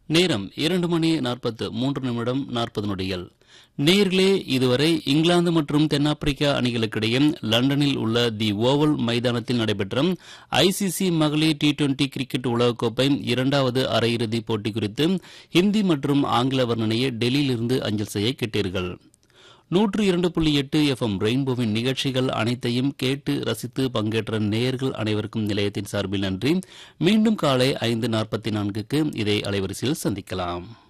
நேரம் இரண்டு மணி நாற்பத்து மூன்று நிமிடம் நாற்பது நொடிகள் நேர்களே இதுவரை இங்கிலாந்து மற்றும் தென்னாப்பிரிக்கா அணிகளுக்கிடையே லண்டனில் உள்ள தி ஓவல் மைதானத்தில் நடைபெற்ற ஐசிசி மகளிர் டி டுவெண்டி கிரிக்கெட் உலகக்கோப்பை இரண்டாவது அரையிறுதிப் போட்டி குறித்து ஹிந்தி மற்றும் ஆங்கில வர்ணனையை டெல்லியிலிருந்து அஞ்சல் செய்ய கேட்டீர்கள் நூற்று இரண்டு புள்ளி எட்டு எஃப்எம் ரெயின்போவின் நிகழ்ச்சிகள் அனைத்தையும் கேட்டு ரசித்து பங்கேற்ற நேயர்கள் அனைவருக்கும் நிலையத்தின் சார்பில் நன்றி மீண்டும் காலை ஐந்து நாற்பத்தி நான்குக்கு இதை அலைவரிசையில் சந்திக்கலாம்